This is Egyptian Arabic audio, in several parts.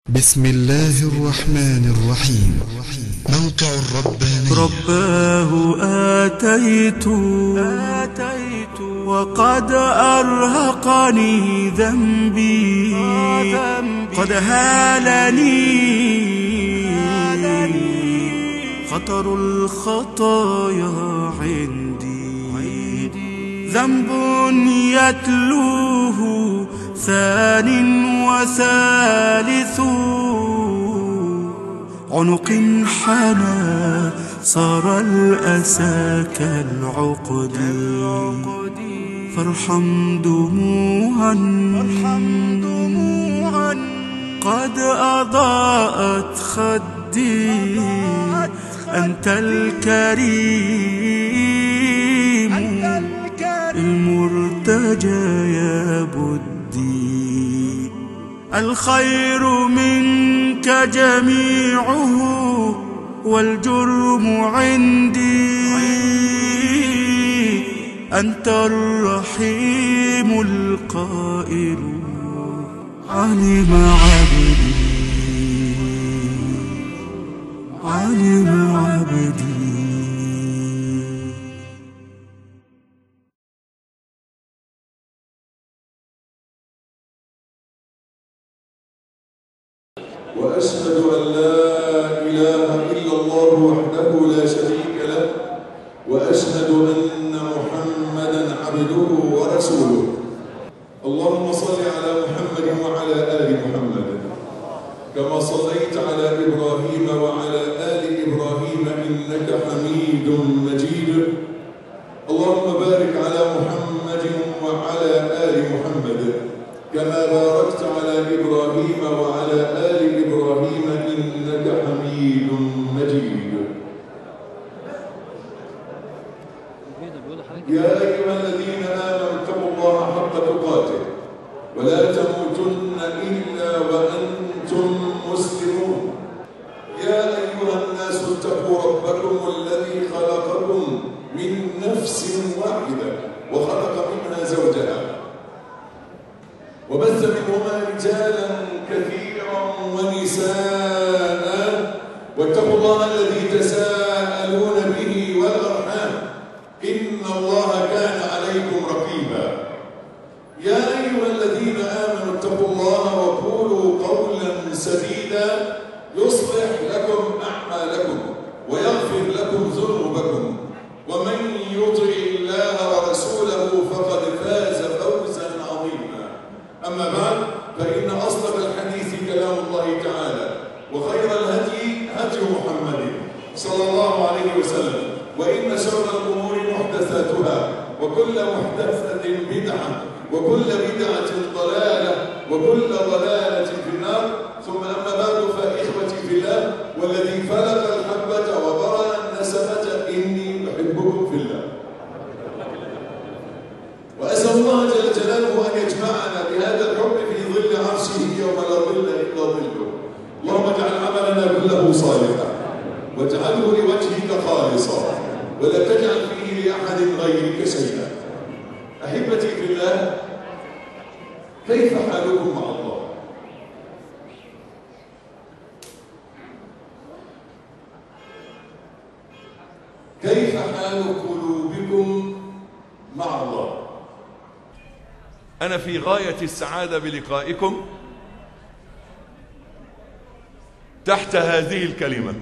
بسم الله الرحمن الرحيم موقع الرباني رباه آتيت آتيت وقد أرهقني ذنبي قد هالني خطر الخطايا عندي ذنب يتلوه ثان وثالث عنق حنى صار الأسى كالعقد فارحم دموعا قد أضاءت خدي أنت الكريم المرتجى يا بدي الخير منك جميعه والجرم عندي أنت الرحيم القائل علم عبدي علم عبدي وأشهد أن لا إله إلا الله وحده لا شريك له وأشهد أن محمدا عبده ورسوله اللهم صل على محمد وعلى آل محمد كما صليت على إبراهيم وعلى آل إبراهيم إنك حميد مجيد اللهم بارك على محمد وعلى آل محمد كما باركت على إبراهيم وعلى آل إبراهيم إنك حميد مجيد يا أيها الذين آمنوا اتقوا الله حق تقاته ولا تموتن إلا وأنتم مسلمون يا أيها الناس اتقوا ربكم الذي خلقكم من نفس واحدة وخلق منها زوجها وبث منهما رجالا كثيرا ونساء واتقوا الله الذي تساءلون به والارحام ان الله كان عليكم رقيبا يا ايها الذين امنوا اتقوا الله وقولوا قولا سديدا يصلح لكم اعمالكم ويغفر لكم ذنوبكم ومن يطع الله ورسوله فقد فاز فوزا عظيما أما بعد فإن أصدق الحديث كلام الله تعالى وخير الهدي هدي محمد صلى الله عليه وسلم وإن شر الأمور محدثاتها وكل محدثة بدعة وكل بدعة ضلالة وكل ضلالة في النار ثم أما بعد فإخوتي في الله والذي فلق الحبة وبرأ النسمة إني أحبكم في الله وأسأل الله جل جلاله أن يجمعنا بهذا الحب في ظل عرشه يوم لا ظل إلا ظله اللهم اجعل عملنا كله صالحا واجعله لوجهك خالصا ولا تجعل فيه لأحد غيرك شيئا أحبتي في الله كيف حالكم مع الله كيف حال قلوبكم مع الله أنا في غاية السعادة بلقائكم تحت هذه الكلمة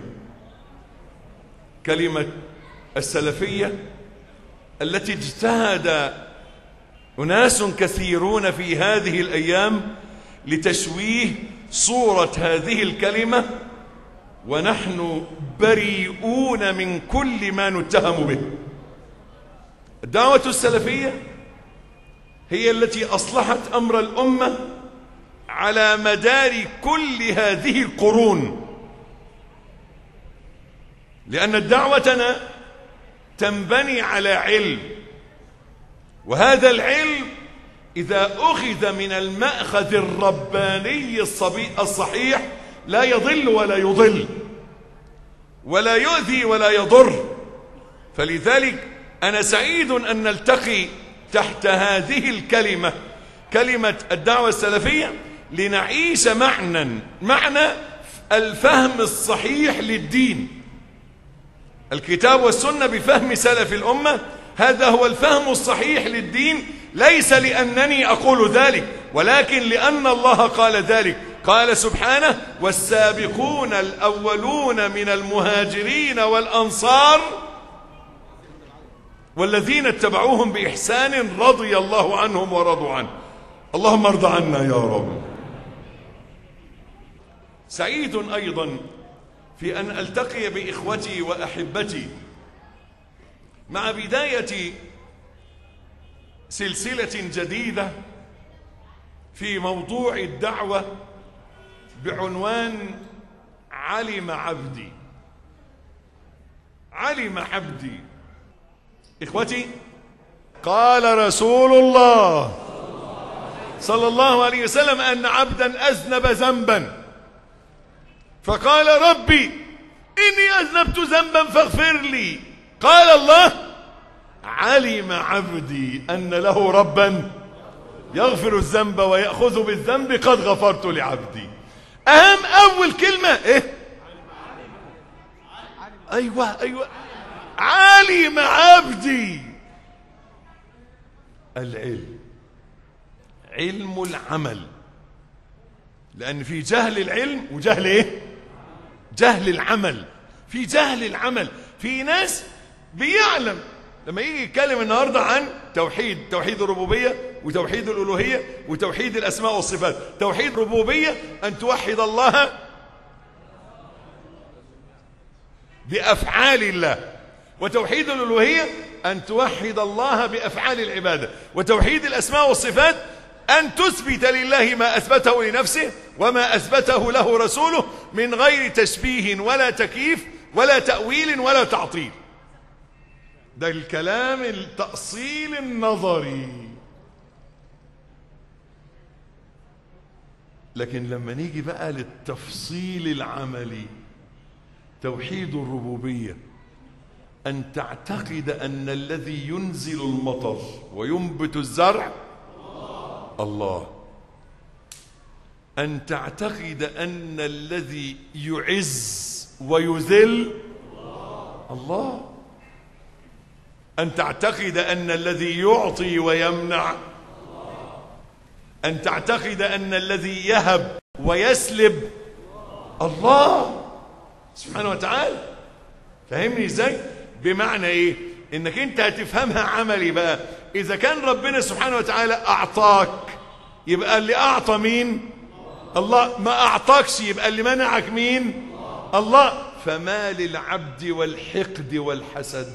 كلمة السلفية التي اجتهد أناس كثيرون في هذه الأيام لتشويه صورة هذه الكلمة ونحن بريئون من كل ما نتهم به الدعوة السلفية هي التي أصلحت أمر الأمة على مدار كل هذه القرون لأن دعوتنا تنبني على علم وهذا العلم إذا أخذ من المأخذ الرباني الصحيح لا يضل ولا يضل ولا يؤذي ولا يضر فلذلك أنا سعيد أن نلتقي تحت هذه الكلمة كلمة الدعوة السلفية لنعيش معنى معنى الفهم الصحيح للدين الكتاب والسنة بفهم سلف الأمة هذا هو الفهم الصحيح للدين ليس لأنني أقول ذلك ولكن لأن الله قال ذلك قال سبحانه والسابقون الأولون من المهاجرين والأنصار والذين اتبعوهم بإحسان رضي الله عنهم ورضوا عنه اللهم ارضى عنا يا رب سعيد أيضا في أن ألتقي بإخوتي وأحبتي مع بداية سلسلة جديدة في موضوع الدعوة بعنوان علم عبدي علم عبدي إخوتي قال رسول الله صلى الله عليه وسلم أن عبدا أذنب ذنبا فقال ربي إني أذنبت ذنبا فاغفر لي قال الله علم عبدي أن له ربا يغفر الذنب ويأخذ بالذنب قد غفرت لعبدي أهم أول كلمة إيه أيوة أيوة علم عبدي العلم علم العمل لأن في جهل العلم وجهل إيه جهل العمل في جهل العمل في ناس بيعلم لما يجي يتكلم النهاردة عن توحيد توحيد الربوبية وتوحيد الألوهية وتوحيد الأسماء والصفات توحيد الربوبية أن توحد الله بأفعال الله وتوحيد الألوهية أن توحد الله بأفعال العبادة وتوحيد الأسماء والصفات أن تثبت لله ما أثبته لنفسه وما أثبته له رسوله من غير تشبيه ولا تكييف ولا تأويل ولا تعطيل ده الكلام التأصيل النظري لكن لما نيجي بقى للتفصيل العملي توحيد الربوبية أن تعتقد أن الذي ينزل المطر وينبت الزرع الله أن تعتقد أن الذي يعز ويذل الله أن تعتقد أن الذي يعطي ويمنع أن تعتقد أن الذي يهب ويسلب الله سبحانه وتعالى فهمني ازاي بمعنى ايه انك انت هتفهمها عملي بقى اذا كان ربنا سبحانه وتعالى اعطاك يبقى اللي اعطى مين الله ما اعطاكش يبقى اللي منعك مين الله فما للعبد والحقد والحسد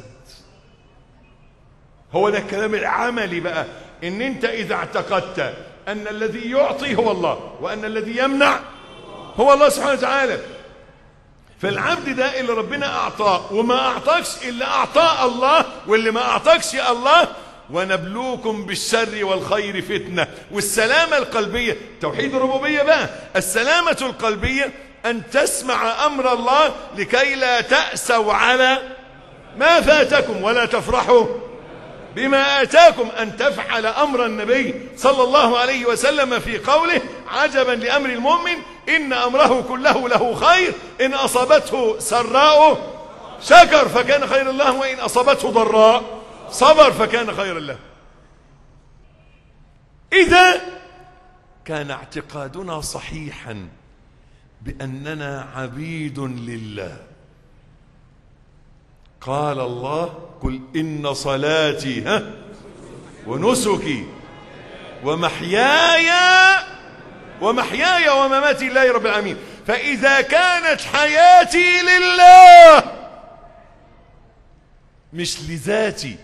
هو ده الكلام العملي بقى ان انت اذا اعتقدت ان الذي يعطي هو الله وان الذي يمنع هو الله سبحانه وتعالى فالعبد ده اللي ربنا اعطاه وما اعطاكش اللي اعطاه الله واللي ما اعطاكش الله ونبلوكم بالشر والخير فتنة والسلامة القلبية توحيد الربوبية بقى السلامة القلبية أن تسمع أمر الله لكي لا تأسوا على ما فاتكم ولا تفرحوا بما آتاكم أن تفعل أمر النبي صلى الله عليه وسلم في قوله عجبا لأمر المؤمن إن أمره كله له خير إن أصابته سراء شكر فكان خير الله وإن أصابته ضراء صبر فكان خير الله إذا كان اعتقادنا صحيحا بأننا عبيد لله قال الله قل إن صلاتي ها ونسكي ومحياي ومحياي ومماتي لله رب العالمين فإذا كانت حياتي لله مش لذاتي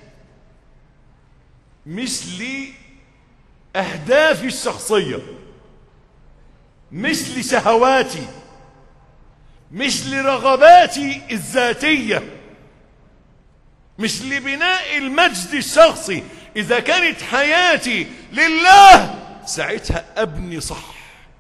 مش لأهدافي الشخصية مش لشهواتي مش لرغباتي الذاتيه مش لبناء المجد الشخصي إذا كانت حياتي لله ساعتها أبني صح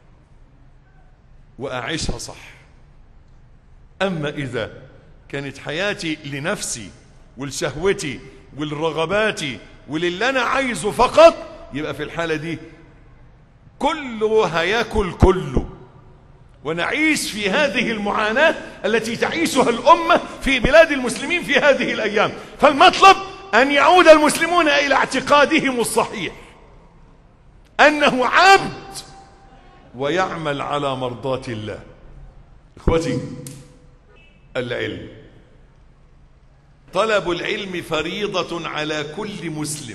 وأعيشها صح أما إذا كانت حياتي لنفسي ولشهوتي ولرغباتي وللي أنا عايزه فقط يبقى في الحالة دي كله هياكل كله ونعيش في هذه المعاناة التي تعيشها الأمة في بلاد المسلمين في هذه الأيام فالمطلب أن يعود المسلمون إلى اعتقادهم الصحيح أنه عبد ويعمل على مرضاة الله إخوتي العلم طلب العلم فريضة على كل مسلم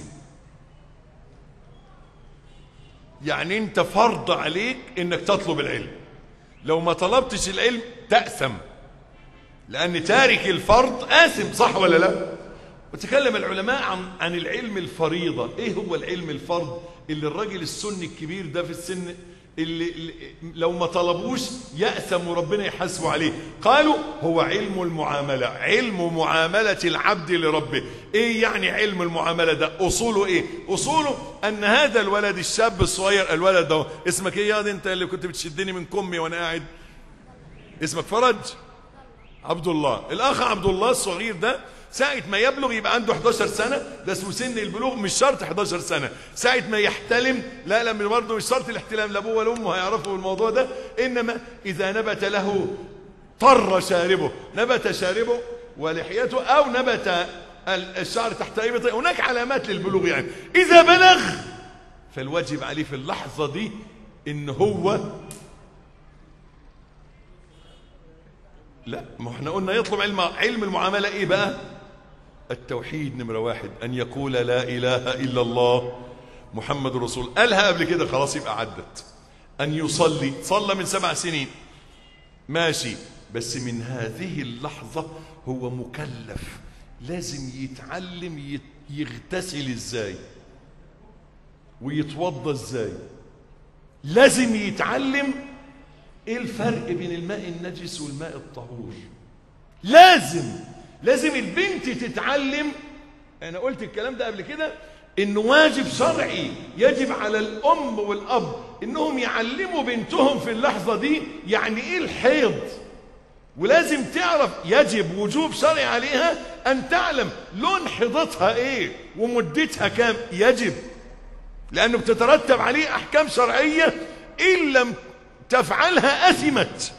يعني انت فرض عليك انك تطلب العلم لو ما طلبتش العلم تأثم لأن تارك الفرض آثم صح ولا لا وتكلم العلماء عن, عن العلم الفريضة ايه هو العلم الفرض اللي الراجل السني الكبير ده في السن اللي, اللي لو ما طلبوش يأثم وربنا يحاسبه عليه قالوا هو علم المعاملة علم معاملة العبد لربه ايه يعني علم المعاملة ده اصوله ايه اصوله ان هذا الولد الشاب الصغير الولد ده اسمك ايه يا دي انت اللي كنت بتشدني من كمي وانا قاعد اسمك فرج عبد الله الاخ عبد الله الصغير ده ساعة ما يبلغ يبقى عنده 11 سنة ده اسمه سن البلوغ مش شرط 11 سنة ساعة ما يحتلم لا لا برضه مش شرط الاحتلام لا ابوه ولا امه هيعرفوا الموضوع ده انما اذا نبت له طر شاربه نبت شاربه ولحيته او نبت الشعر تحت ابطه هناك علامات للبلوغ يعني اذا بلغ فالواجب عليه في اللحظة دي ان هو لا ما احنا قلنا يطلب علم علم المعاملة ايه بقى التوحيد نمرة واحد ان يقول لا اله الا الله محمد رسول قالها قبل كده خلاص يبقى عدت ان يصلي صلى من سبع سنين ماشي بس من هذه اللحظة هو مكلف لازم يتعلم يغتسل ازاي ويتوضى ازاي لازم يتعلم ايه الفرق بين الماء النجس والماء الطهور لازم لازم البنت تتعلم انا قلت الكلام ده قبل كده انه واجب شرعي يجب على الام والاب انهم يعلموا بنتهم في اللحظه دي يعني ايه الحيض ولازم تعرف يجب وجوب شرعي عليها ان تعلم لون حيضتها ايه ومدتها كام يجب لانه بتترتب عليه احكام شرعيه ان لم تفعلها أثمت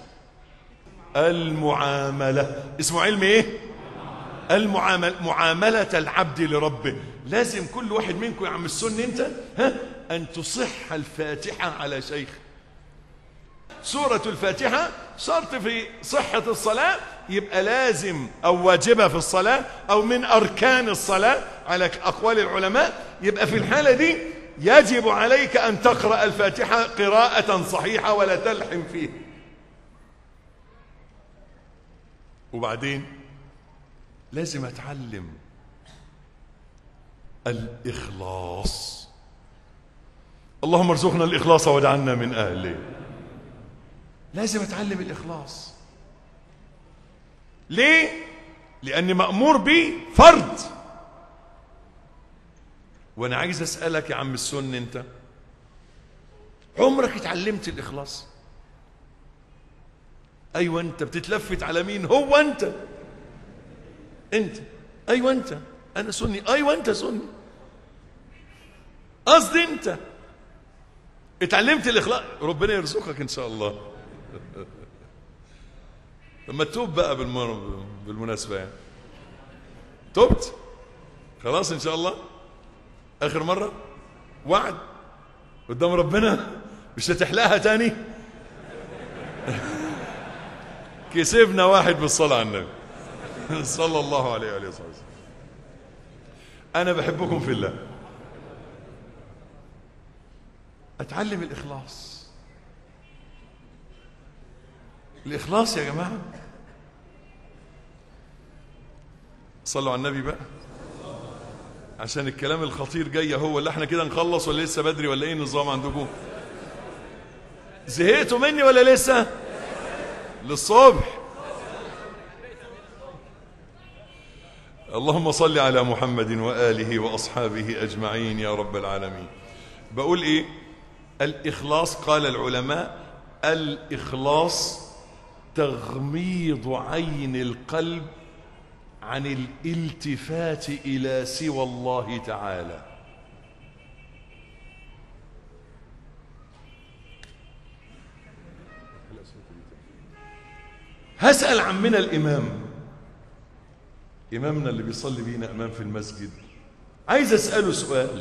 المعاملة اسمه علم ايه المعاملة معاملة العبد لربه لازم كل واحد منكم يا عم السن انت ها ان تصح الفاتحة على شيخ سورة الفاتحة شرط في صحة الصلاة يبقى لازم او واجبة في الصلاة او من اركان الصلاة على اقوال العلماء يبقى في الحالة دي يجب عليك أن تقرأ الفاتحة قراءة صحيحة ولا تلحم فيه وبعدين لازم أتعلم الإخلاص اللهم ارزقنا الإخلاص واجعلنا من أهله لازم أتعلم الإخلاص ليه؟ لأني مأمور به فرض وانا عايز اسالك يا عم السن انت عمرك اتعلمت الاخلاص ايوه انت بتتلفت على مين هو انت انت ايوه انت انا سني ايوه انت سني قصدي انت اتعلمت الاخلاص ربنا يرزقك ان شاء الله لما تتوب بقى بالمر... بالمناسبه يعني تبت خلاص ان شاء الله اخر مرة وعد قدام ربنا مش هتحلقها تاني كسبنا واحد بالصلاة على النبي صلى الله عليه وآله وسلم أنا بحبكم في الله أتعلم الإخلاص الإخلاص يا جماعة صلوا على النبي بقى عشان الكلام الخطير جاي هو اللي احنا كده نخلص ولا لسه بدري ولا ايه النظام عندكم زهقتوا مني ولا لسه للصبح اللهم صل على محمد وآله وأصحابه أجمعين يا رب العالمين بقول إيه الإخلاص قال العلماء الإخلاص تغميض عين القلب عن الالتفات إلى سوى الله تعالى هسأل عمنا الإمام إمامنا اللي بيصلي بينا إمام في المسجد عايز أسأله سؤال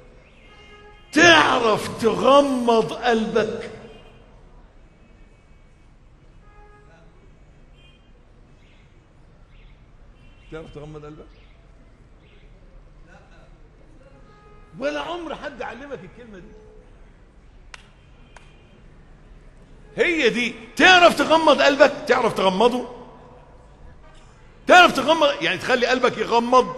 تعرف تغمض قلبك تعرف تغمض قلبك ولا عمر حد علمك الكلمة دي هي دي تعرف تغمض قلبك تعرف تغمضه تعرف تغمض يعني تخلي قلبك يغمض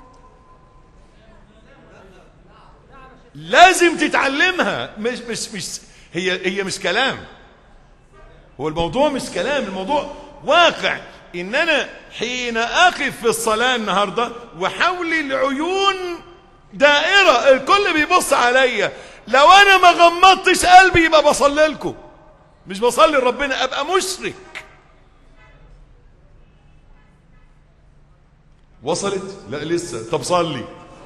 لازم تتعلمها مش مش مش هي هي مش كلام هو الموضوع مش كلام الموضوع واقع ان انا حين اقف في الصلاه النهارده وحولي العيون دائره الكل بيبص عليا لو انا ما غمضتش قلبي يبقى بصلي لكم مش بصلي لربنا ابقى مشرك وصلت لا لسه طب صلي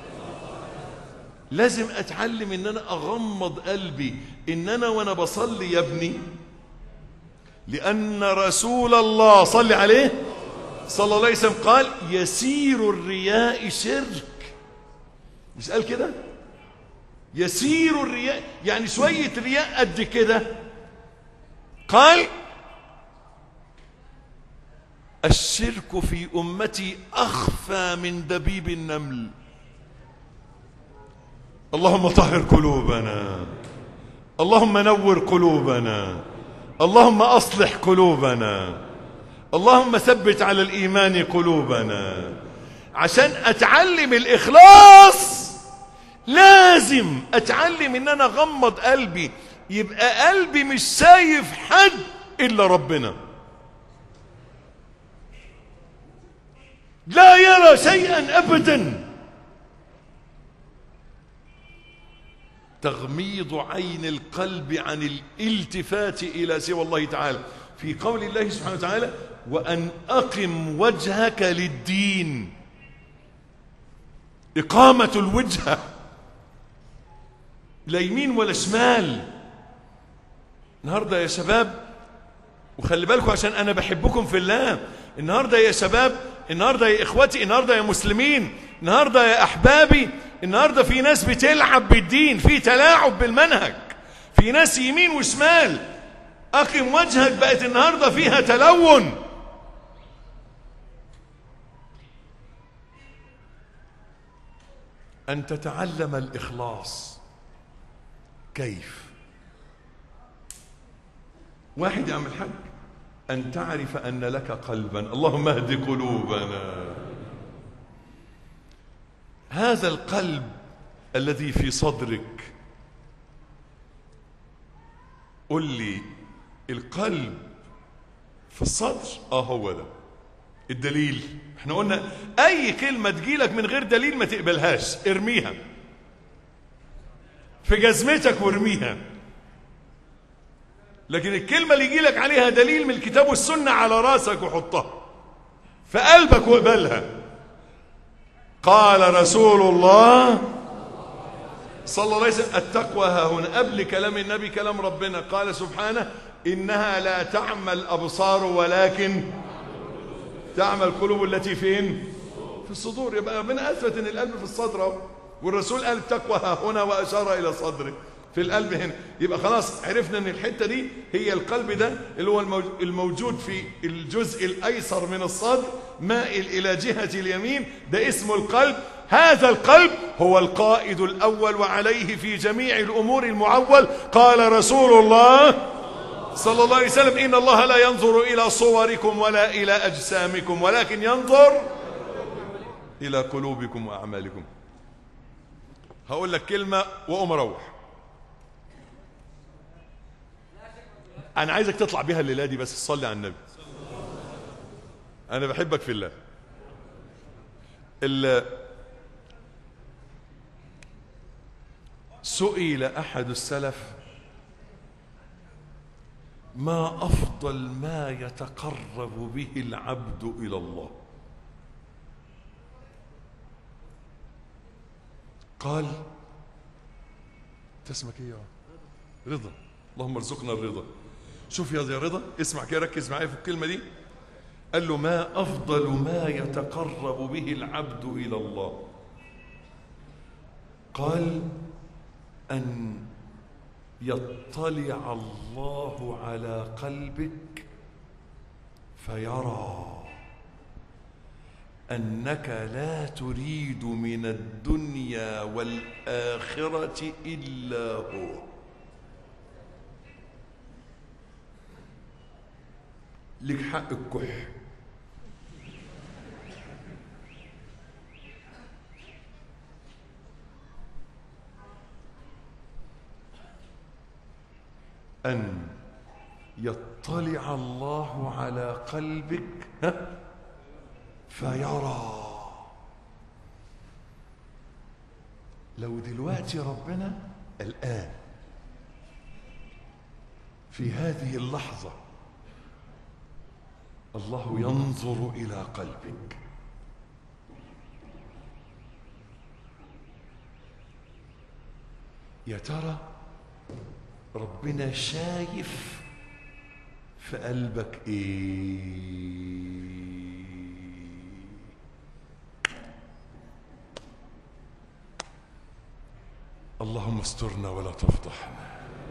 لازم اتعلم ان انا اغمض قلبي ان انا وانا بصلي يا ابني لان رسول الله صلي عليه صلى الله عليه وسلم قال يسير الرياء شرك مش قال كده يسير الرياء يعني شوية رياء قد كده قال الشرك في أمتي أخفى من دبيب النمل اللهم طهر قلوبنا اللهم نور قلوبنا اللهم أصلح قلوبنا اللهم ثبت على الإيمان قلوبنا عشان أتعلم الإخلاص لازم أتعلم إن أنا أغمض قلبي يبقى قلبي مش شايف حد إلا ربنا لا يرى شيئا أبدا تغميض عين القلب عن الالتفات إلى سوى الله تعالى في قول الله سبحانه وتعالى وأن أقم وجهك للدين إقامة الوجهة لا يمين ولا شمال النهاردة يا شباب وخلي بالكم عشان أنا بحبكم في الله النهاردة يا شباب النهاردة يا إخوتي النهاردة يا مسلمين النهاردة يا أحبابي النهاردة في ناس بتلعب بالدين في تلاعب بالمنهج في ناس يمين وشمال أقم وجهك بقت النهاردة فيها تلون أن تتعلم الإخلاص كيف واحد يعمل حج أن تعرف أن لك قلبا اللهم اهد قلوبنا هذا القلب الذي في صدرك قل لي القلب في الصدر اه هو ده الدليل احنا قلنا اي كلمة تجيلك من غير دليل ما تقبلهاش ارميها في جزمتك وارميها لكن الكلمة اللي يجيلك عليها دليل من الكتاب والسنة على راسك وحطها في قلبك واقبلها قال رسول الله صلى الله عليه وسلم التقوى ها هنا قبل كلام النبي كلام ربنا قال سبحانه إنها لا تعمى الأبصار ولكن تعمى القلوب التي فين في الصدور يبقى من أثبت أن القلب في الصدر أهو والرسول قال التقوى ها هنا وأشار إلى صدره في القلب هنا يبقى خلاص عرفنا ان الحته دي هي القلب ده اللي هو الموجود في الجزء الايسر من الصدر مائل الى جهه اليمين ده اسمه القلب هذا القلب هو القائد الاول وعليه في جميع الامور المعول قال رسول الله صلى الله عليه وسلم ان الله لا ينظر الى صوركم ولا الى اجسامكم ولكن ينظر الى قلوبكم واعمالكم هقول لك كلمه واقوم اروح انا عايزك تطلع بيها الليله دي بس تصلي على النبي انا بحبك في الله ال سئل احد السلف ما افضل ما يتقرب به العبد الى الله قال اسمك ايه يا رضا اللهم ارزقنا الرضا شوف يا يا رضا اسمع كده ركز معايا في الكلمه دي قال له ما أفضل ما يتقرب به العبد إلى الله قال أن يطلع الله على قلبك فيرى أنك لا تريد من الدنيا والآخرة إلا هو لك حق الكح أن يطلع الله على قلبك ها؟ فيرى لو دلوقتي ربنا الآن في هذه اللحظة الله ينظر إلى قلبك يا ترى ربنا شايف في قلبك ايه اللهم استرنا ولا تفضحنا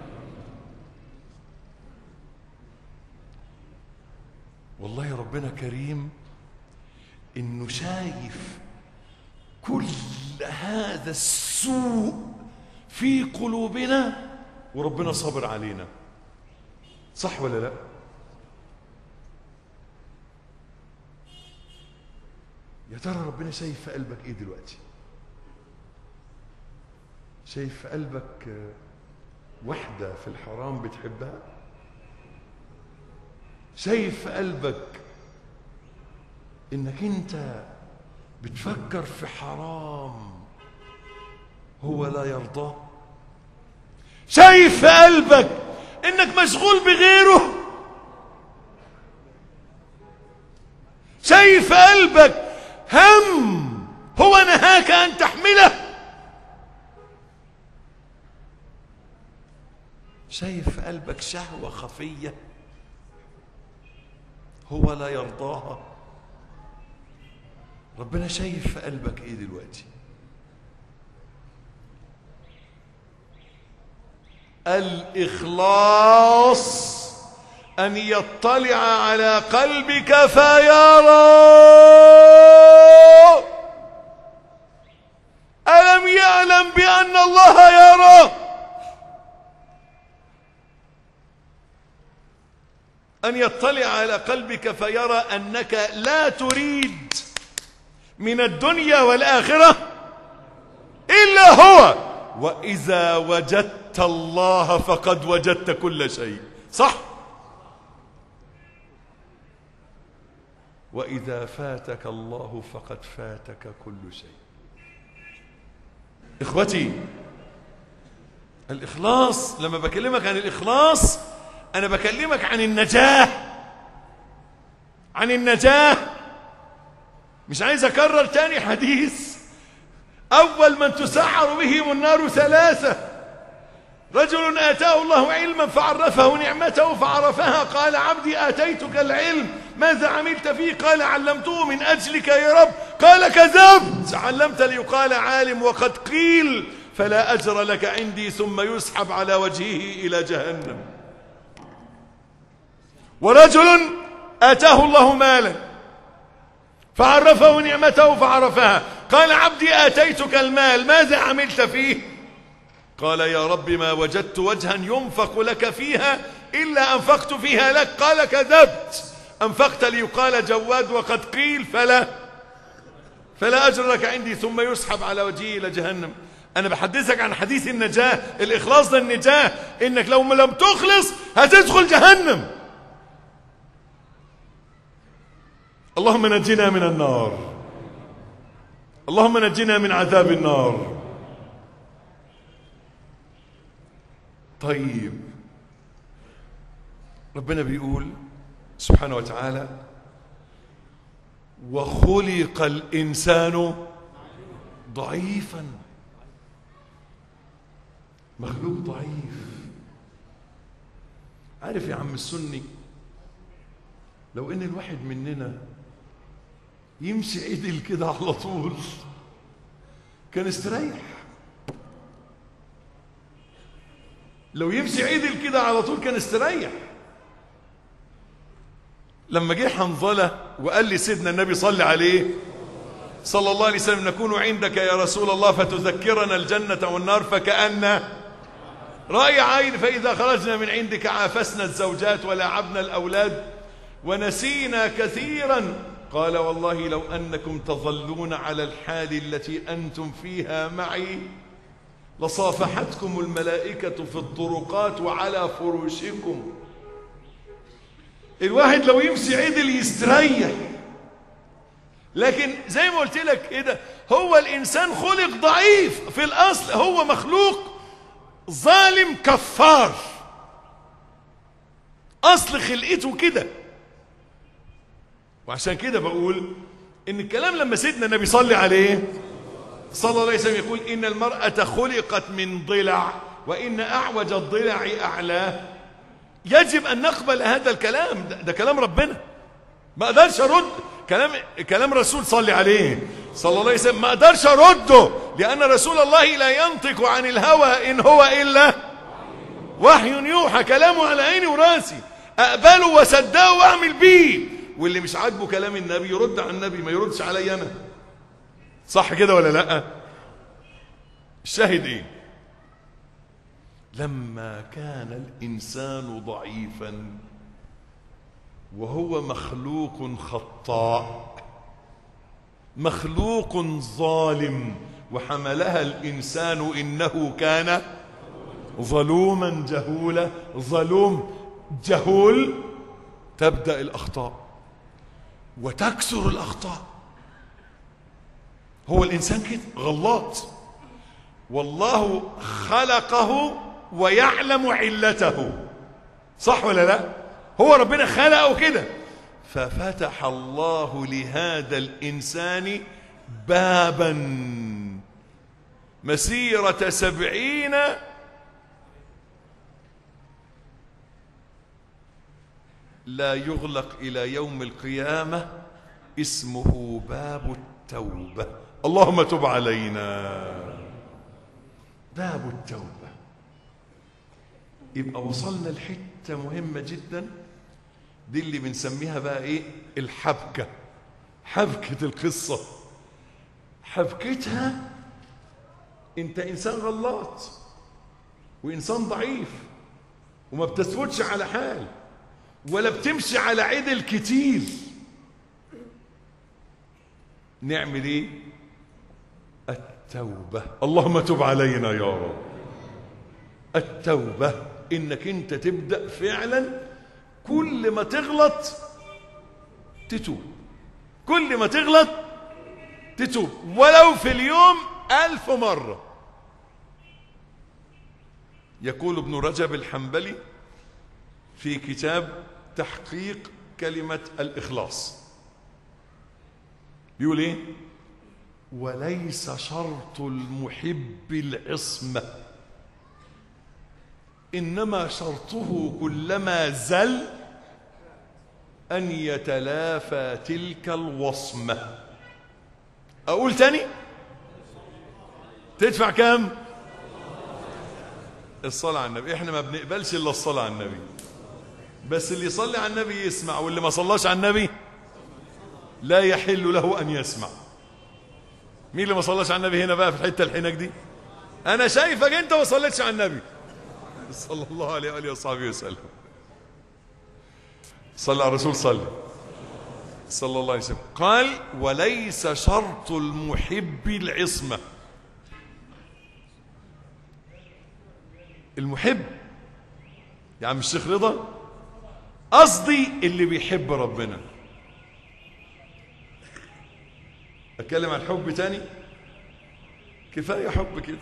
والله ربنا كريم انه شايف كل هذا السوء في قلوبنا وربنا صابر علينا صح ولا لا يا ترى ربنا شايف في قلبك ايه دلوقتي شايف في قلبك آه، واحدة في الحرام بتحبها شايف في قلبك انك انت بتفكر في حرام هو لا يرضاه شايف في قلبك انك مشغول بغيره شايف في قلبك هم هو نهاك ان تحمله شايف في قلبك شهوة خفية هو لا يرضاها ربنا شايف في قلبك ايه دلوقتي الإخلاص أن يطلع على قلبك فيرى ألم يعلم بأن الله يرى أن يطلع على قلبك فيرى أنك لا تريد من الدنيا والآخرة إلا هو وإذا وجدت الله فقد وجدت كل شيء صح وإذا فاتك الله فقد فاتك كل شيء إخوتي الإخلاص لما بكلمك عن الإخلاص أنا بكلمك عن النجاة عن النجاة مش عايز أكرر تاني حديث أول من تسعر بهم النار ثلاثة رجل آتاه الله علما فعرفه نعمته فعرفها قال عبدي آتيتك العلم ماذا عملت فيه قال علمته من أجلك يا رب قال كذبت علمت ليقال عالم وقد قيل فلا أجر لك عندي ثم يسحب على وجهه إلى جهنم ورجل آتاه الله مالا فعرفه نعمته فعرفها قال عبدي آتيتك المال ماذا عملت فيه قال يا رب ما وجدت وجها ينفق لك فيها إلا أنفقت فيها لك قال كذبت أنفقت ليقال جواد وقد قيل فلا فلا أجر لك عندي ثم يسحب على وجهه إلى جهنم أنا بحدثك عن حديث النجاة الإخلاص ده النجاة إنك لو لم تخلص هتدخل جهنم اللهم نجنا من النار اللهم نجنا من عذاب النار طيب ربنا بيقول سبحانه وتعالى وخلق الإنسان ضعيفا مخلوق ضعيف عارف يا عم السني لو ان الواحد مننا يمشي عدل كده على طول كان استريح لو يمشي عدل كده على طول كان استريح لما جه حنظلة وقال لي سيدنا النبي صلى عليه صلى الله عليه وسلم نكون عندك يا رسول الله فتذكرنا الجنة والنار فكأن رأي عين فإذا خرجنا من عندك عافسنا الزوجات ولعبنا الأولاد ونسينا كثيرا قال والله لو أنكم تظلون على الحال التي أنتم فيها معي لصافحتكم الملائكة في الطرقات وعلى فروشكم الواحد لو يمشي عدل يستريح لكن زي ما قلت لك كده هو الإنسان خلق ضعيف في الأصل هو مخلوق ظالم كفار أصل خلقته كده وعشان كده بقول إن الكلام لما سيدنا النبي صلى عليه صلى الله عليه وسلم يقول إن المرأة خلقت من ضلع وإن أعوج الضلع أعلاه يجب أن نقبل هذا الكلام ده, ده كلام ربنا ما أقدرش أرد كلام كلام رسول صلى عليه صلى الله عليه وسلم ما أقدرش أرده لأن رسول الله لا ينطق عن الهوى إن هو إلا وحي يوحى كلامه على عيني وراسي أقبله وصدقه وأعمل بيه واللي مش عاجبه كلام النبي يرد على النبي ما يردش علي أنا صح كده ولا لا الشاهد ايه لما كان الانسان ضعيفا وهو مخلوق خطاء مخلوق ظالم وحملها الانسان انه كان ظلوما جهولا ظلوم جهول تبدا الاخطاء وتكثر الاخطاء هو الإنسان كده غلط والله خلقه ويعلم علته صح ولا لا هو ربنا خلقه كده ففتح الله لهذا الإنسان بابا مسيرة سبعين لا يغلق إلى يوم القيامة اسمه باب التوبة اللهم تب علينا باب التوبة يبقى وصلنا لحتة مهمة جدا دي اللي بنسميها بقى ايه الحبكة حبكة القصة حبكتها انت انسان غلط وانسان ضعيف وما بتثبتش على حال ولا بتمشي على عدل كتير نعمل ايه التوبة اللهم تب علينا يا رب التوبة انك انت تبدأ فعلا كل ما تغلط تتوب كل ما تغلط تتوب ولو في اليوم ألف مرة يقول ابن رجب الحنبلي في كتاب تحقيق كلمة الإخلاص بيقول ايه وليس شرط المحب العصمة إنما شرطه كلما زل أن يتلافى تلك الوصمة أقول تاني تدفع كام الصلاة على النبي احنا ما بنقبلش إلا الصلاة على النبي بس اللي يصلي على النبي يسمع واللي ما صلاش على النبي لا يحل له أن يسمع مين اللي ما صلاش على النبي هنا بقى في الحتة الحينك دي أنا شايفك أنت ما صليتش على النبي صلى الله عليه وآله وصحبه وسلم صلى على الرسول صلى صلى الله عليه وسلم قال وليس شرط المحب العصمة المحب يا عم الشيخ رضا قصدي اللي بيحب ربنا اتكلم عن حب تاني كفايه حب كده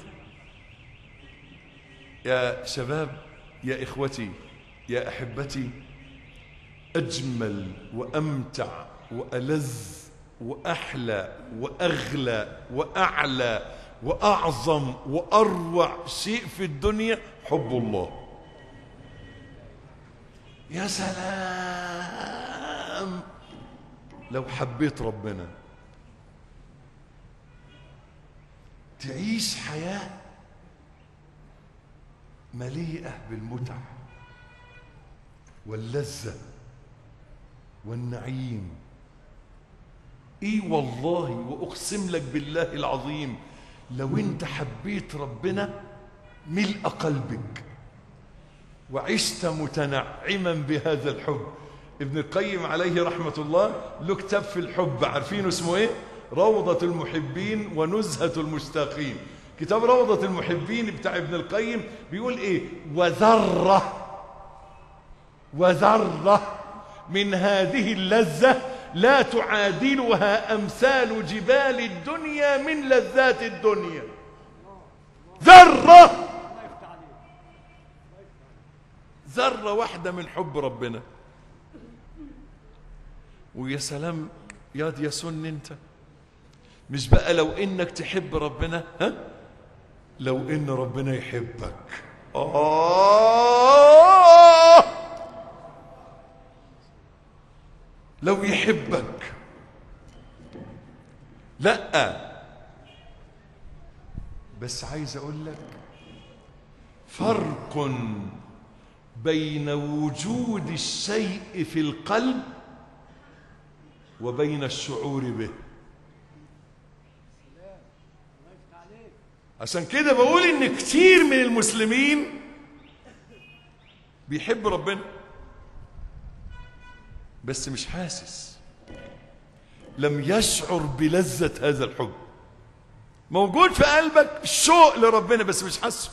يا شباب يا اخوتي يا احبتي اجمل وامتع والذ واحلى واغلى واعلى واعظم واروع شيء في الدنيا حب الله يا سلام لو حبيت ربنا تعيش حياة مليئة بالمتع واللذة والنعيم اي والله واقسم لك بالله العظيم لو انت حبيت ربنا ملء قلبك وعشت متنعما بهذا الحب ابن القيم عليه رحمة الله له كتاب في الحب عارفينه اسمه ايه روضة المحبين ونزهة المشتاقين كتاب روضة المحبين بتاع ابن القيم بيقول ايه وذرة وذرة من هذه اللذة لا تعادلها أمثال جبال الدنيا من لذات الدنيا ذرة ذرة واحدة من حب ربنا ويا سلام يا يا سن انت مش بقى لو انك تحب ربنا ها لو ان ربنا يحبك آه لو يحبك لا بس عايز اقول لك فرق بين وجود الشيء في القلب وبين الشعور به عشان كده بقول ان كتير من المسلمين بيحب ربنا بس مش حاسس لم يشعر بلذة هذا الحب موجود في قلبك الشوق لربنا بس مش حاسه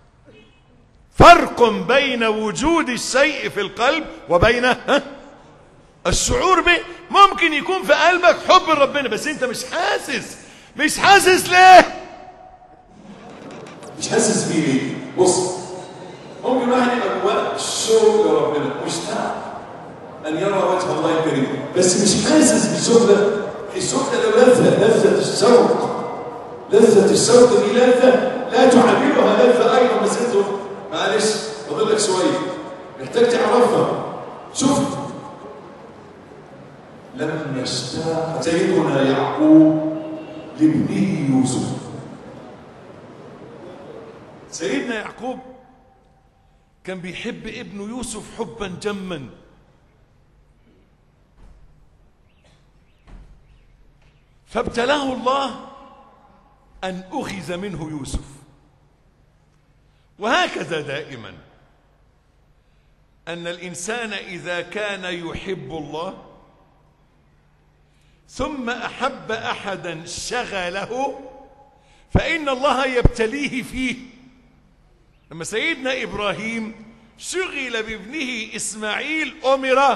فرق بين وجود الشيء في القلب وبين ها الشعور به ممكن يكون في قلبك حب ربنا بس انت مش حاسس مش حاسس ليه مش حاسس بيه ليه؟ بص ممكن واحد يبقى جواه شوق لربنا مشتاق ان يرى وجه الله الكريم بس مش حاسس بالشوق ده الشوق ده له لذه لذه الشوق لذه الشوق دي لذه لا تعادلها لذه ايضا بس انتوا معلش فاضل لك شويه محتاج تعرفها شوف لما اشتاق سيدنا يعقوب لابنه يوسف سيدنا يعقوب كان بيحب ابنه يوسف حبا جما فابتلاه الله أن أخذ منه يوسف وهكذا دائما أن الإنسان إذا كان يحب الله ثم أحب أحدا شغله فإن الله يبتليه فيه لما سيدنا إبراهيم شغل بابنه إسماعيل أمر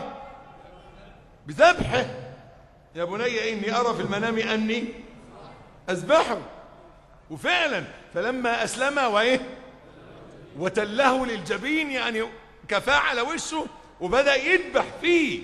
بذبحه يا بني إني أرى في المنام أني أذبحه وفعلا فلما أسلم وإيه وتله للجبين يعني كفاه على وشه وبدأ يذبح فيه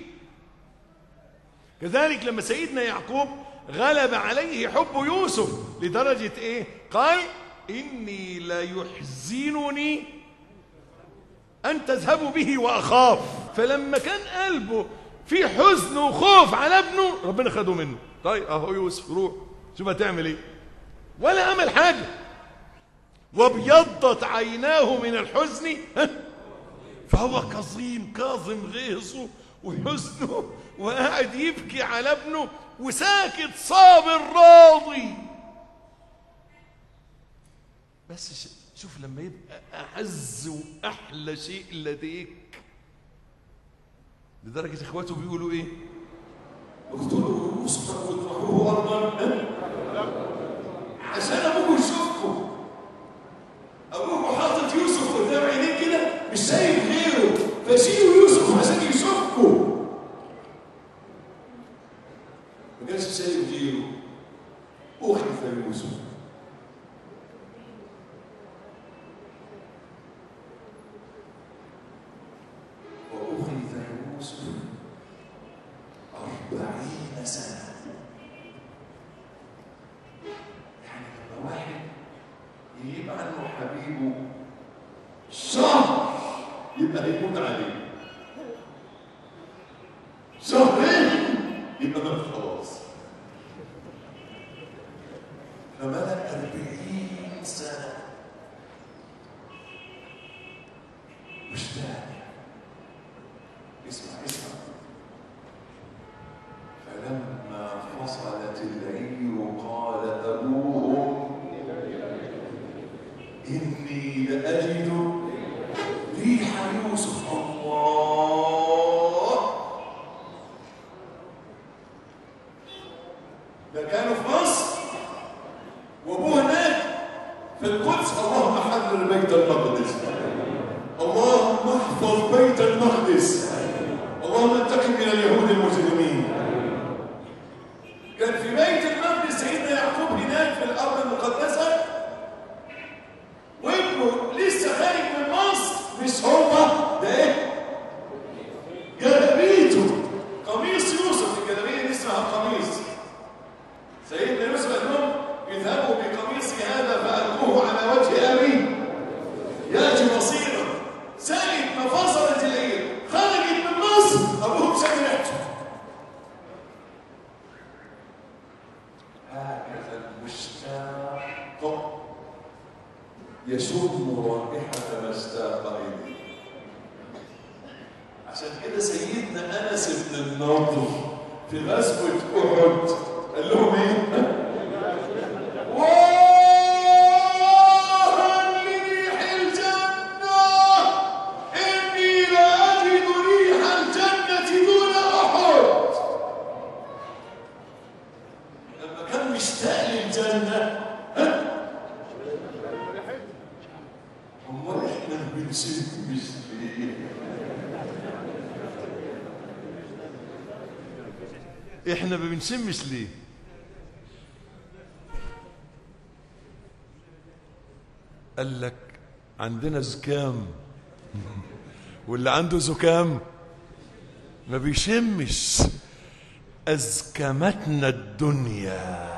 كذلك لما سيدنا يعقوب غلب عليه حب يوسف لدرجة ايه قال إني لا يحزنني أن تذهبوا به وأخاف فلما كان قلبه في حزن وخوف على ابنه ربنا خده منه طيب أهو يوسف روح شوف هتعمل ايه ولا عمل حاجة وابيضت عيناه من الحزن ها؟ فهو كظيم كاظم غيظه وحزنه وقاعد يبكي على ابنه وساكت صابر راضي بس ش- شوف لما يبقى أعز وأحلى شيء لديك لدرجة إخواته بيقولوا إيه اقتلوا يوسف واطرحوه ارضا عشان ابوه يشوفكم ابوه حاطط يوسف قدام عينيه كده مش شايف غيره فشيلوا يوسف عشان يشوفكم ما كانش شايف غيره اخلف يوسف وأخذ يوسف أربعين سنة يعني لما واحد يجيب عنه حبيبه شهر يبقى هيموت عليه شهرين يبقى مات خلاص فملأ أربعين سنة مش تاني اسمع اسمع فلما فصلت العير قال أبوهم إني لأجد ريح يوسف الله ده كانوا في مصر وابوه هناك في القدس اللهم حرر بيت المقدس اللهم احفظ بيت المقدس اللهم انتقم من اليهود المجرمين كان في بيت المقدس سيدنا يعقوب هناك في الارض المقدسه وابنه لسه خارج من مصر مش هو ده ايه؟ جلابيته قميص يوسف الجلابيه دي اسمها قميص سيدنا يوسف قال لهم اذهبوا بقميصي هذا فالقوه على وجه ابي ياتي بصيرا سالت ما فصلت العير خرجت من مصر ابوهم شم ريحته هكذا المشتاق يشم رائحة ما اشتاق إليه عشان كده سيدنا أنس بن النضر في غزوة أحد قال لهم إيه؟ واه لريح الجنة إني لأجد ريح الجنة دون أحد لما كان مشتاق للجنة ها؟ امال احنا بنسيب مش ليه احنا ما بنشمش ليه قال لك عندنا زكام واللي عنده زكام ما بيشمش أزكمتنا الدنيا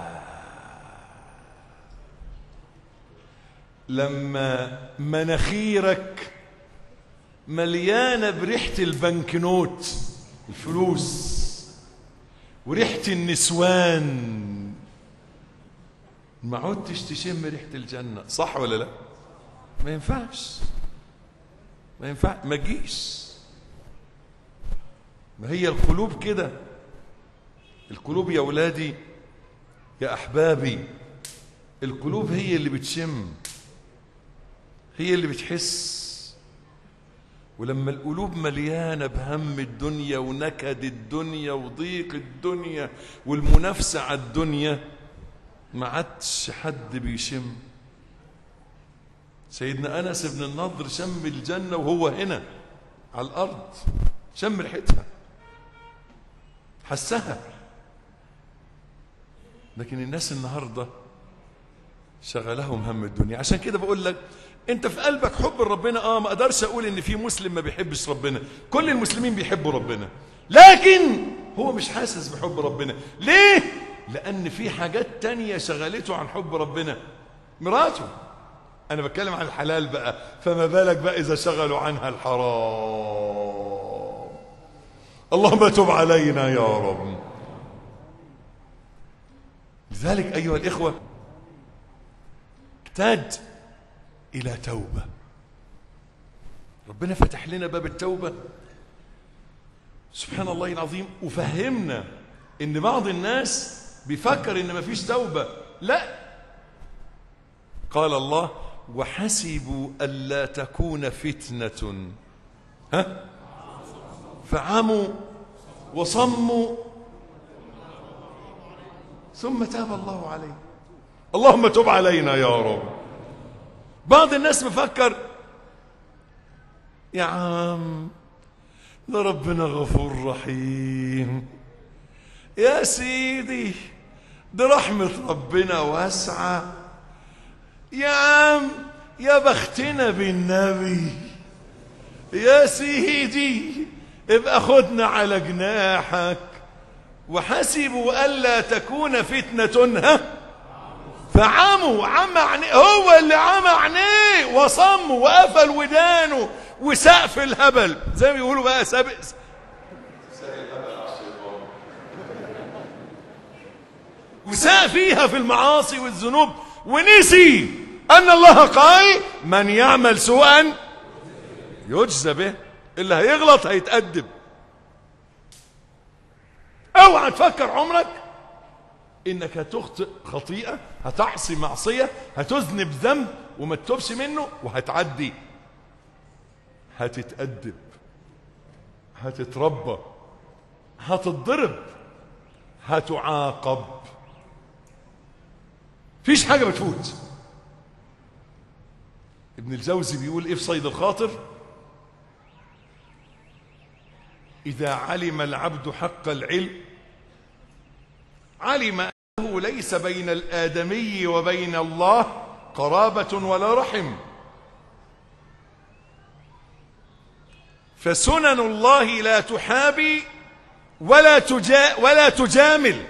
لما مناخيرك مليانة بريحة البنكنوت الفلوس وريحة النسوان ما عدتش تشم ريحة الجنة صح ولا لا ما ينفعش ما ينفع ما تجيش ما هي القلوب كده القلوب يا ولادي يا أحبابي القلوب هي اللي بتشم هي اللي بتحس ولما القلوب مليانة بهم الدنيا ونكد الدنيا وضيق الدنيا والمنافسة على الدنيا ما عادش حد بيشم سيدنا أنس بن النضر شم الجنة وهو هنا على الأرض شم ريحتها حسها لكن الناس النهارده شغلهم هم الدنيا عشان كده بقول لك انت في قلبك حب ربنا اه ما اقدرش اقول ان في مسلم ما بيحبش ربنا كل المسلمين بيحبوا ربنا لكن هو مش حاسس بحب ربنا ليه لان في حاجات تانية شغلته عن حب ربنا مراته انا بتكلم عن الحلال بقى فما بالك بقى اذا شغلوا عنها الحرام اللهم تب علينا يا رب لذلك ايها الاخوه احتاج إلى توبة ربنا فتح لنا باب التوبة سبحان الله العظيم وفهمنا إن بعض الناس بيفكر إن مفيش توبة لا قال الله وحسبوا ألا تكون فتنة ها فعموا وصموا ثم تاب الله عليه اللهم تب علينا يا رب بعض الناس مفكر يا عم ده ربنا غفور رحيم يا سيدي ده رحمة ربنا واسعة يا عم يا بختنا بالنبي يا سيدي ابقى خدنا على جناحك وحسبوا ألا تكون فتنة ها فعموا عمى عينيه هو اللي عمى عينيه وصموا وقفل ودانه وسقف الهبل زي ما بيقولوا بقى سابق وساء فيها في المعاصي والذنوب ونسي أن الله قال من يعمل سوءا يجزى به اللي هيغلط هيتأدب اوعى تفكر عمرك انك هتخطئ خطيئة هتعصي معصية هتذنب ذنب وما تتوبش منه وهتعدي هتتأدب هتتربى هتتضرب هتعاقب فيش حاجة بتفوت ابن الجوزي بيقول ايه في صيد الخاطر إذا علم العبد حق العلم علم أنه ليس بين الآدمي وبين الله قرابة ولا رحم فسنن الله لا تحابي ولا تجا ولا تجامل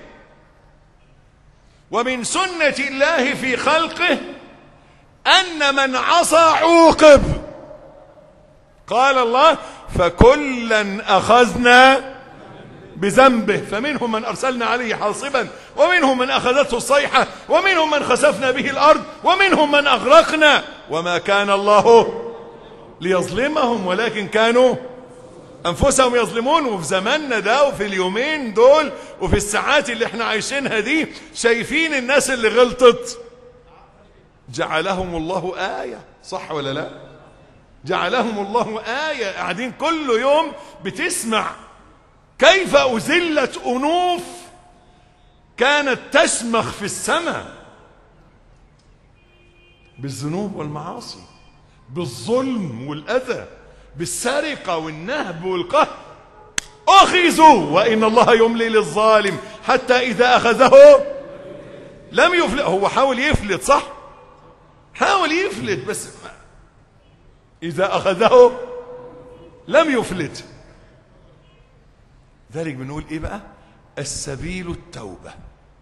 ومن سنة الله في خلقه أن من عصى عوقب قال الله فكلا أخذنا بذنبه فمنهم من أرسلنا عليه حاصبا ومنهم من أخذته الصيحة ومنهم من خسفنا به الأرض ومنهم من أغرقنا وما كان الله ليظلمهم ولكن كانوا أنفسهم يظلمون وفي زماننا ده وفي اليومين دول وفي الساعات اللي احنا عايشينها دي شايفين الناس اللي غلطت جعلهم الله آية صح ولا لا جعلهم الله آية قاعدين كل يوم بتسمع كيف أزلت أنوف كانت تشمخ في السماء بالذنوب والمعاصي بالظلم والأذى بالسرقة والنهب والقهر أخذوا وإن الله يملي للظالم حتى إذا أخذه لم يفلت هو حاول يفلت صح حاول يفلت بس إذا أخذه لم يفلت ذلك بنقول إيه بقى السبيل التوبة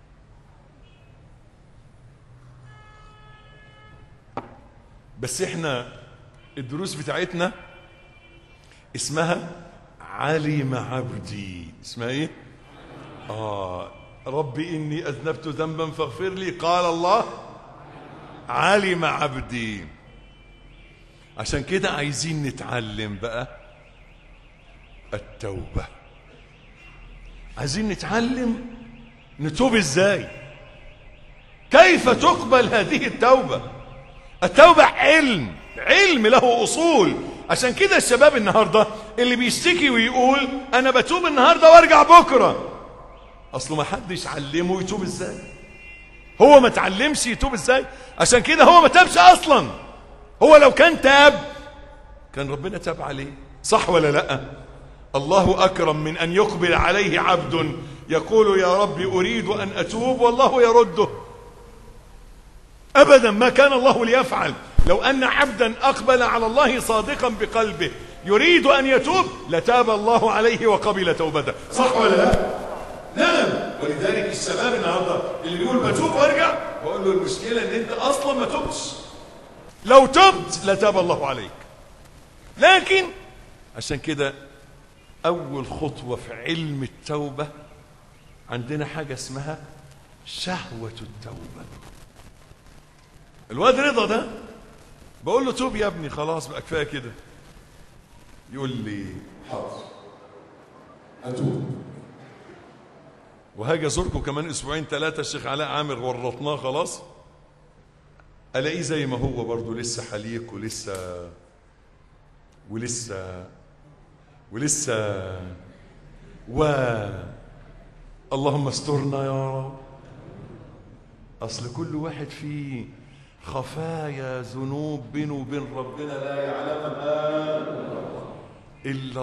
بس احنا الدروس بتاعتنا اسمها علم عبدي اسمها ايه اه رب اني اذنبت ذنبا فاغفر لي قال الله علم عبدي عشان كده عايزين نتعلم بقى التوبة عايزين نتعلم نتوب ازاي كيف تقبل هذه التوبة التوبة علم علم له أصول عشان كده الشباب النهاردة اللي بيشتكي ويقول أنا بتوب النهاردة وارجع بكرة أصله ما حدش علمه يتوب ازاي هو ما تعلمش يتوب ازاي عشان كده هو ما تابش أصلا هو لو كان تاب كان ربنا تاب عليه صح ولا لا الله أكرم من أن يقبل عليه عبد يقول يا رب أريد أن أتوب والله يرده أبدا ما كان الله ليفعل لو أن عبدا أقبل على الله صادقا بقلبه يريد أن يتوب لتاب الله عليه وقبل توبته صح ولا لا نعم ولذلك الشباب النهارده اللي بيقول بتوب وارجع بقول له المشكلة ان انت اصلا ما تبتش لو تبت لتاب الله عليك لكن عشان كده اول خطوة في علم التوبة عندنا حاجة اسمها شهوة التوبة الواد رضا ده بقول له توب يا ابني خلاص بقى كفايه كده يقول لي حاضر أتوب وهاجي ازوركم كمان اسبوعين ثلاثه الشيخ علاء عامر ورطناه خلاص الاقيه زي ما هو برضه لسه حليق ولسه ولسه ولسه و اللهم استرنا يا رب اصل كل واحد فيه خفايا ذنوب بينه وبين ربنا لا يعلمها الا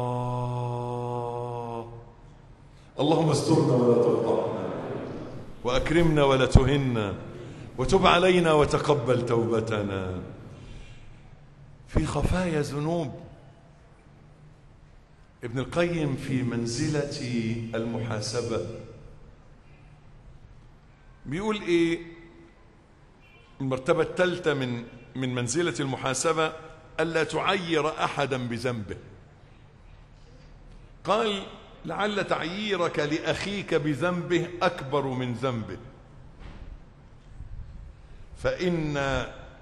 الله اللهم استرنا ولا تفضحنا واكرمنا ولا تهنا وتب علينا وتقبل توبتنا في خفايا ذنوب ابن القيم في منزلة المحاسبة بيقول ايه المرتبة الثالثة من من منزلة المحاسبة ألا تعير أحدا بذنبه قال لعل تعييرك لأخيك بذنبه أكبر من ذنبه فإن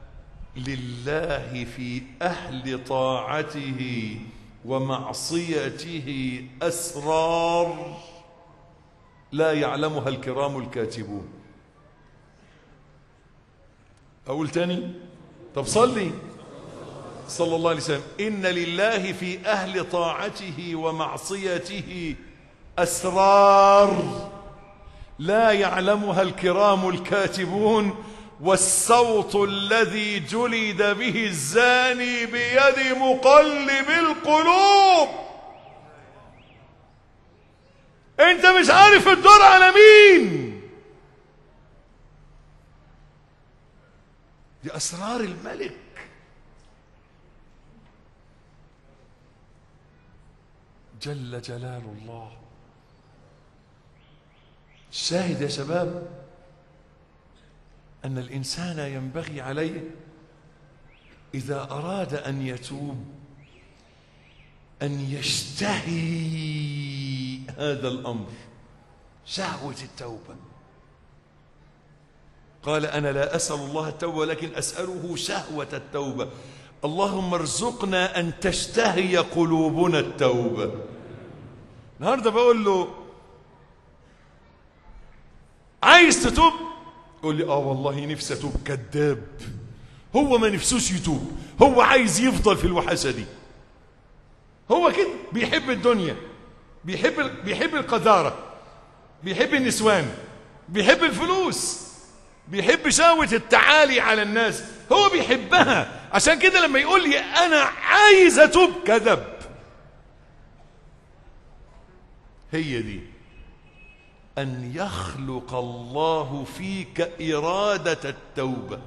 لله في أهل طاعته ومعصيته أسرار لا يعلمها الكرام الكاتبون أقول تاني طب صلي صلى الله عليه وسلم إن لله في أهل طاعته ومعصيته أسرار لا يعلمها الكرام الكاتبون والصوت الذي جلد به الزاني بيد مقلب القلوب انت مش عارف الدور على مين دي اسرار الملك جل جلال الله الشاهد يا شباب أن الإنسان ينبغي عليه إذا أراد أن يتوب أن يشتهي هذا الأمر شهوة التوبة قال أنا لا أسأل الله التوبة ولكن أسأله شهوة التوبة اللهم ارزقنا أن تشتهي قلوبنا التوبة النهاردة بقول له عايز تتوب يقول لي اه والله نفسي اتوب كذاب هو ما نفسوش يتوب هو عايز يفضل في الوحشه دي هو كده بيحب الدنيا بيحب بيحب القذاره بيحب النسوان بيحب الفلوس بيحب شهوة التعالي على الناس هو بيحبها عشان كده لما يقول لي انا عايز اتوب كذب هي دي أن يخلق الله فيك إرادة التوبة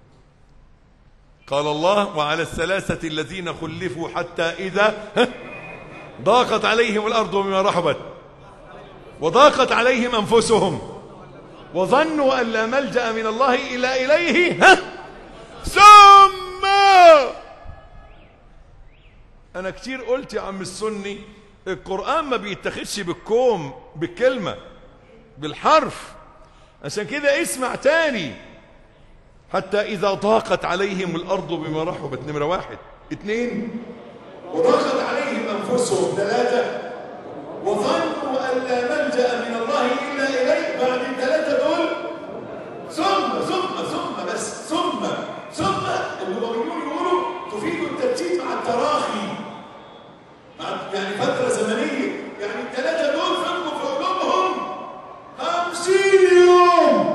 قال الله وعلى الثلاثة الذين خلفوا حتى إذا ضاقت عليهم الأرض بما رحبت وضاقت عليهم أنفسهم وظنوا أن لا ملجأ من الله إلا إليه ها ثم أنا كتير قلت يا عم السني القرآن ما بيتخذش بالكوم بالكلمة بالحرف عشان كده اسمع تاني حتى إذا ضاقت عليهم الأرض بما رحبت نمرة واحد اثنين وضاقت عليهم أنفسهم ثلاثة وظنوا أن لا ملجأ من الله إلا إليه بعد الثلاثة دول ثم ثم ثم بس ثم ثم اللغويون يقولوا تفيد الترتيب مع التراخي مع يعني فترة زمنية يعني الثلاثة دول فضلوا في قلوبهم خمسين يوم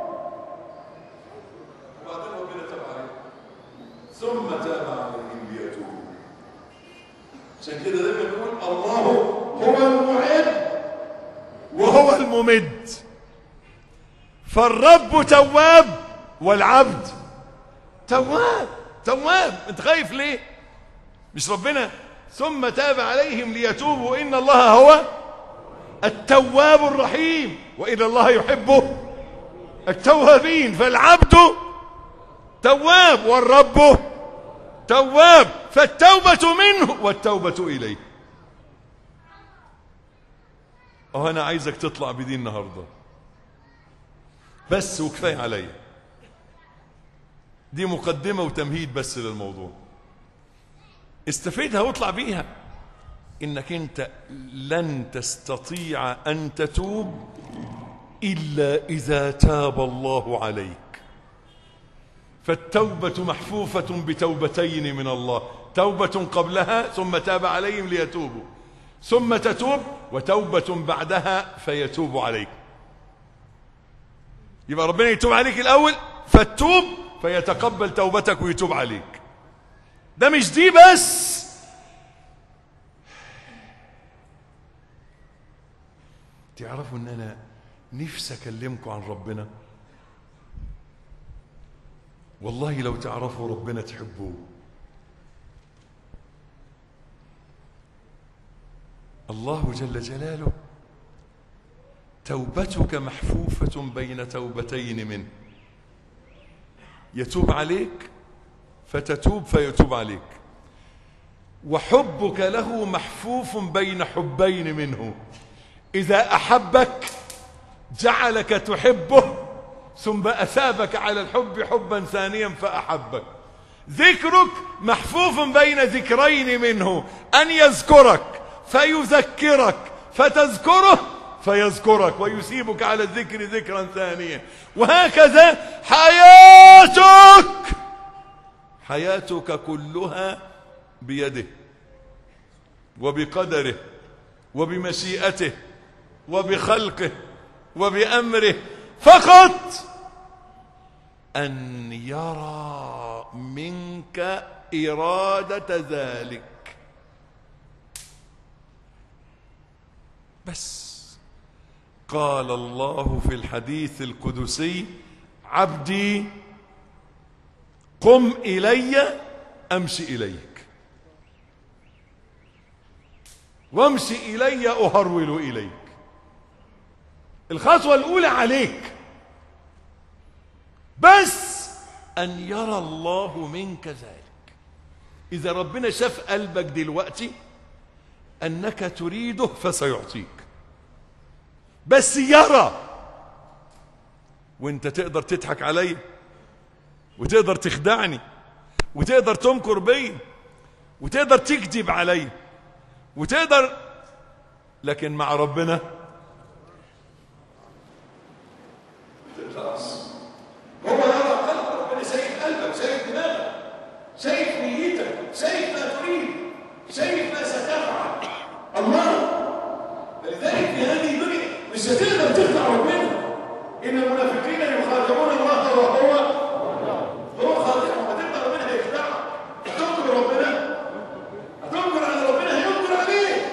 وبعدين ربنا تاب عليهم ثم تاب عليهم ليتوبوا عشان كده دايما نقول الله هو المعد وهو الممد فالرب تواب والعبد تواب تواب انت خايف ليه مش ربنا ثم تاب عليهم ليتوبوا ان الله هو التواب الرحيم وان الله يحب التوابين فالعبد تواب والرب تواب فالتوبة منه والتوبة إليه أه أنا عايزك تطلع بدي النهاردة بس وكفاية عليا دي مقدمة وتمهيد بس للموضوع استفيدها واطلع بيها انك انت لن تستطيع ان تتوب الا اذا تاب الله عليك فالتوبة محفوفة بتوبتين من الله توبة قبلها ثم تاب عليهم ليتوبوا ثم تتوب وتوبة بعدها فيتوب عليك يبقى ربنا يتوب عليك الأول فتوب فيتقبل توبتك ويتوب عليك ده مش دي بس تعرفوا ان انا نفسي اكلمكم عن ربنا والله لو تعرفوا ربنا تحبوه الله جل جلاله توبتك محفوفة بين توبتين منه يتوب عليك فتتوب فيتوب عليك وحبك له محفوف بين حبين منه إذا أحبك جعلك تحبه ثم أثابك على الحب حبا ثانيا فأحبك ذكرك محفوف بين ذكرين منه أن يذكرك فيذكرك فتذكره فيذكرك ويسيبك على الذكر ذكرا ثانيا وهكذا حياتك حياتك كلها بيده وبقدره وبمشيئته وبخلقه وبأمره فقط أن يرى منك إرادة ذلك بس قال الله في الحديث القدسي عبدي قم إلي أمشي إليك وامشي إلي أهرول إليك الخطوة الأولى عليك بس أن يرى الله منك ذلك إذا ربنا شاف قلبك دلوقتي أنك تريده فسيعطيك بس يرى وانت تقدر تضحك علي وتقدر تخدعني وتقدر تمكر بي وتقدر تكذب علي وتقدر لكن مع ربنا هو يرى قلب ربنا شايف قلبك شايف دماغك شايف نيتك شايف ما تريد شايف ما ستفعل الله لذلك في هذه الدنيا مش هتقدر تخدع ربنا ان المنافقين يخادعون الله وهو هو خادعهم هتقدر ربنا هيخدعك هتنكر ربنا هتنكر على ربنا هينكر عليك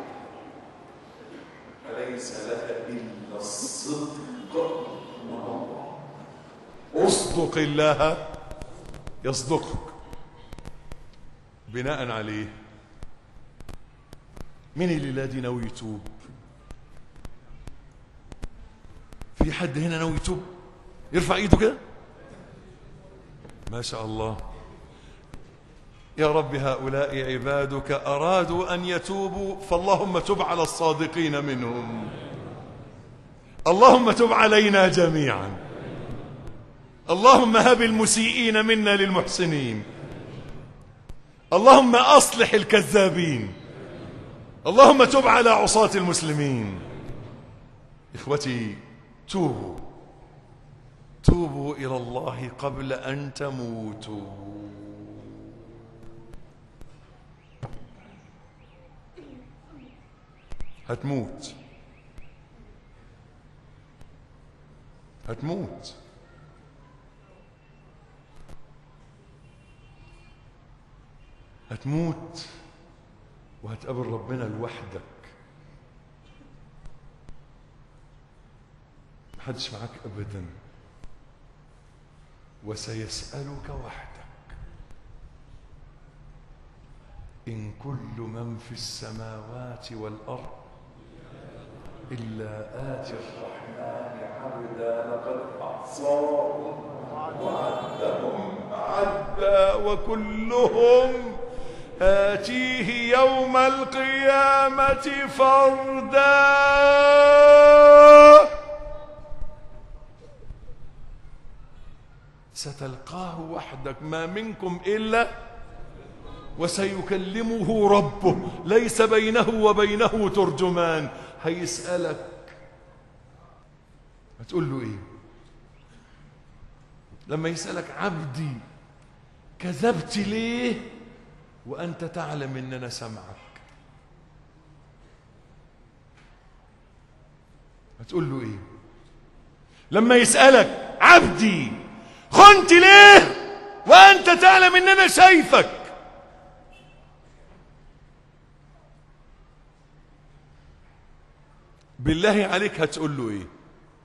فليس لك الا الصدق مع الله اصدق الله يصدقك بناء عليه مين اللي لا دي ناوي يتوب في حد هنا ناوي يتوب يرفع ايده كده ما شاء الله يا رب هؤلاء عبادك أرادوا أن يتوبوا فاللهم تب على الصادقين منهم اللهم تب علينا جميعا اللهم هب المسيئين منا للمحسنين اللهم أصلح الكذابين اللهم تب على عصاة المسلمين إخوتي توبوا توبوا إلى الله قبل أن تموتوا هتموت هتموت هتموت وهتقابل ربنا لوحدك محدش معاك ابدا وسيسألك وحدك إن كل من في السماوات والأرض إلا آتي الرحمن عبدا لقد أحصاهم وعدهم عدا وكلهم آتيه يوم القيامة فردا ستلقاه وحدك ما منكم إلا وسيكلمه ربه ليس بينه وبينه ترجمان هيسألك هتقول له ايه لما يسألك عبدي كذبت ليه وأنت تعلم إن أنا سمعك هتقول له ايه لما يسألك عبدي خنت ليه وأنت تعلم إن أنا شايفك بالله عليك هتقول له ايه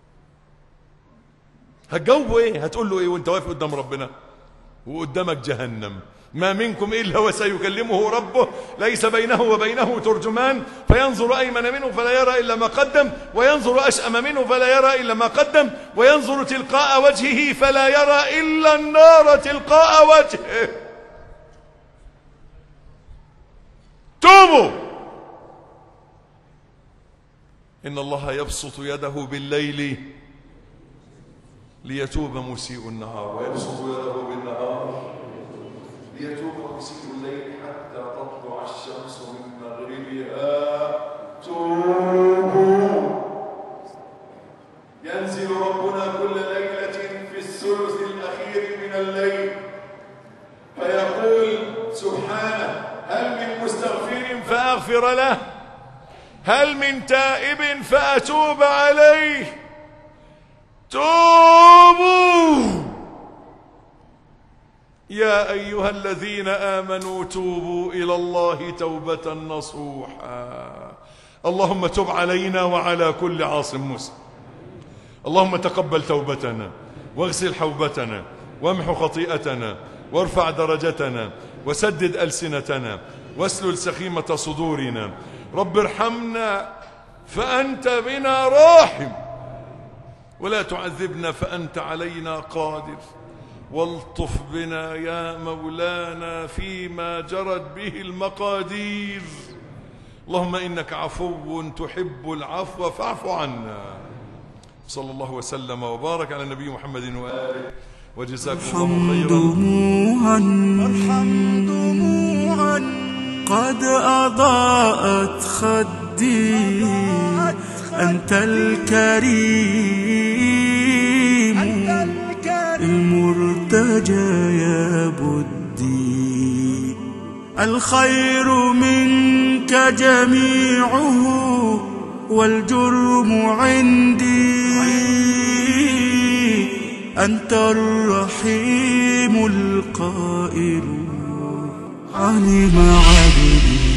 هتجاوبه ايه هتقول له ايه وانت واقف قدام ربنا وقدامك جهنم ما منكم الا وسيكلمه ربه ليس بينه وبينه ترجمان فينظر ايمن منه فلا يرى الا ما قدم وينظر اشأم منه فلا يرى الا ما قدم وينظر تلقاء وجهه فلا يرى الا النار تلقاء وجهه توبوا إن الله يبسط يده بالليل ليتوب مسيء النهار ويبسط يده بالنهار ليتوب مسيء الليل حتى تطلع الشمس من مغربها توبوا ينزل ربنا كل ليلة في الثلث الأخير من الليل فيقول سبحانه هل من مستغفر فأغفر له هل من تائب فأتوب عليه توبوا يا أيها الذين آمنوا توبوا إلى الله توبة نصوحا اللهم تب علينا وعلى كل عاصم مسلم اللهم تقبل توبتنا واغسل حوبتنا وامح خطيئتنا وارفع درجتنا وسدد ألسنتنا واسلل سخيمة صدورنا رب ارحمنا فأنت بنا راحم ولا تعذبنا فأنت علينا قادر والطف بنا يا مولانا فيما جرت به المقادير اللهم إنك عفو تحب العفو فاعف عنا صلى الله وسلم وبارك على النبي محمد وآله وجزاكم الله ارحم خيرا دموعا ارحم دموعا قد أضاءت خدي أنت الكريم المرتجى يا بدي الخير منك جميعه والجرم عندي أنت الرحيم القائل علم عبدي